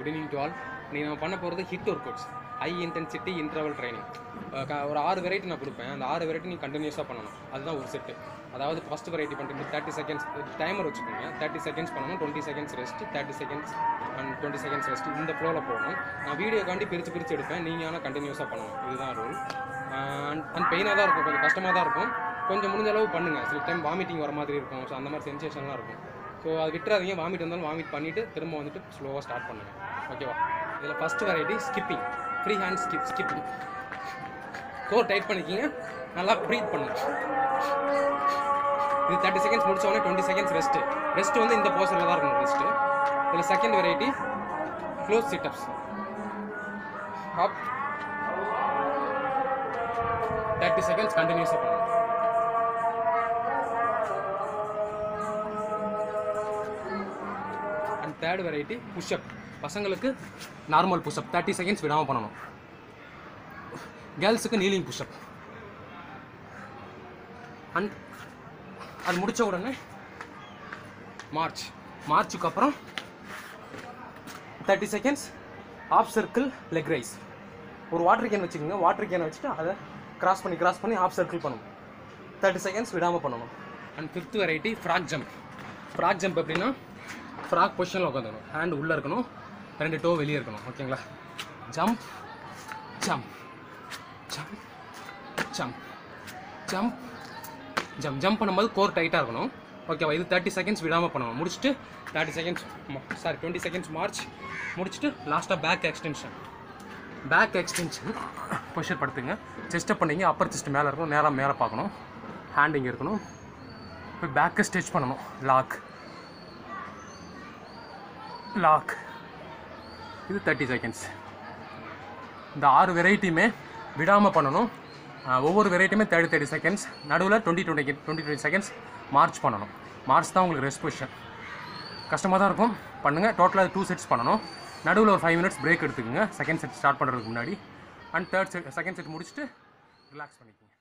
good evening to all நீங்கள் நம்ம பண்ண போகிறது HIIT workouts high intensity interval training ஒரு ஆறு வெரைட்டி நான் கொடுப்பேன் அந்த ஆறு வெரைட்டி நீ கண்டினியூஸாக பண்ணணும் அதுதான் ஒரு செட்டு அதாவது ஃபஸ்ட் வெரைட்டி பண்ணுறது தேர்ட்டி செகண்ட்ஸ் டைமர் வச்சுக்கோங்க தேர்ட்டி செகண்ட்ஸ் பண்ணணும் twenty seconds rest thirty seconds and twenty seconds rest இந்த ஃப்ளோவில் போகணும் நான் வீடியோக்காண்டி பிரித்து பிரித்து எடுப்பேன் நீங்கள் ஆனால் கண்டினியூஸாக பண்ணணும் இதுதான் ரூல் அண்ட் அண்ட் பெயினாக தான் இருக்கும் கொஞ்சம் கஷ்டமாக தான் இருக்கும் கொஞ்சம் முடிஞ்ச அளவு பண்ணுங்கள் சில டைம் வாமிட்டிங் வர மாதிரி இருக்கும் ஸோ அந்த மாதிரி சென்சேஷன்லாம் இருக்கும் ஸோ அது விட்டுறாதீங்க வாமிட் வந்தாலும் வாமிட் பண்ணிவிட்டு திரும்ப வந்துட்டு ஸ்லோவாக ஸ்டார்ட் பண்ணுங்கள் ஓகேவா இதில் first variety skipping free hand skip skipping core tight பண்ணிக்கிங்க நல்லா ப்ரீத் பண்ணுங்க இது தேர்ட்டி செகண்ட்ஸ் முடிச்ச உடனே டுவெண்ட்டி செகண்ட்ஸ் ரெஸ்ட்டு ரெஸ்ட் வந்து இந்த போஸ்டரில் தான் இருக்கணும் ரெஸ்ட்டு இதில் second variety close sit ups up thirty seconds கண்டினியூஸாக பண்ணணும் அண்ட் தேர்ட் வெரைட்டி புஷ்அப் பசங்களுக்கு நார்மல் புஷ்அப் தேர்ட்டி செகண்ட்ஸ் விடாமல் பண்ணணும் கேர்ள்ஸுக்கு நீலிங் புஷ்அப் அண்ட் அது முடிச்ச உடனே மார்ச் மார்ச்சுக்கு அப்புறம் thirty seconds half circle leg raise ஒரு வாட்டர் கேன் வச்சுக்கோங்க வாட்டர் கேனை வச்சுட்டு அதை கிராஸ் பண்ணி கிராஸ் பண்ணி ஆஃப் சர்க்கிள் பண்ணணும் தேர்ட்டி செகண்ட்ஸ் விடாமல் பண்ணணும் and fifth variety frog jump frog jump எப்படின்னா ஃப்ராக் பொசிஷனில் உட்காந்துக்கணும் ஹேண்ட் உள்ளே இருக்கணும் ரெண்டு டோ வெளியே இருக்கணும் ஓகேங்களா jump jump jump jump jump jump jump பண்ணும்போது கோர் டைட்டாக இருக்கணும் ஓகேவா இது தேர்ட்டி செகண்ட்ஸ் விடாமல் பண்ணணும் முடிச்சுட்டு thirty seconds sorry twenty seconds march முடிச்சுட்டு லாஸ்ட்டாக back extension back extension position படுத்துங்க செஸ்ட்டை பண்ணீங்க அப்பர் செஸ்ட் மேலே இருக்கணும் நேராக மேலே பார்க்கணும் ஹேண்ட் இங்கே இருக்கணும் போய் பேக்கை ஸ்ட்ரெச் பண்ணணும் லாக் லாக் இது தேர்ட்டி செகண்ட்ஸ் இந்த ஆறு வெரைட்டியுமே விடாமல் பண்ணணும் ஆஹ் ஒவ்வொரு வெரைட்டியுமே தேர்ட்டி தேர்ட்டி செகண்ட்ஸ் நடுவில் twenty twenty twenty twenty seconds march பண்ணணும் மார்ச் தான் உங்களுக்கு ரெஸ்ட் பொசிஷன் கஷ்டமாக தான் இருக்கும் பண்ணுங்கள் டோட்டலாக டூ செட்ஸ் பண்ணணும் நடுவில் ஒரு ஃபைவ் மினிட்ஸ் பிரேக் எடுத்துக்கோங்க செகண்ட் செட் ஸ்டார்ட் பண்ணுறதுக்கு முன்னாடி and third set second set முடிச்சுட்டு ரிலாக்ஸ் பண்ணிக்கோங்க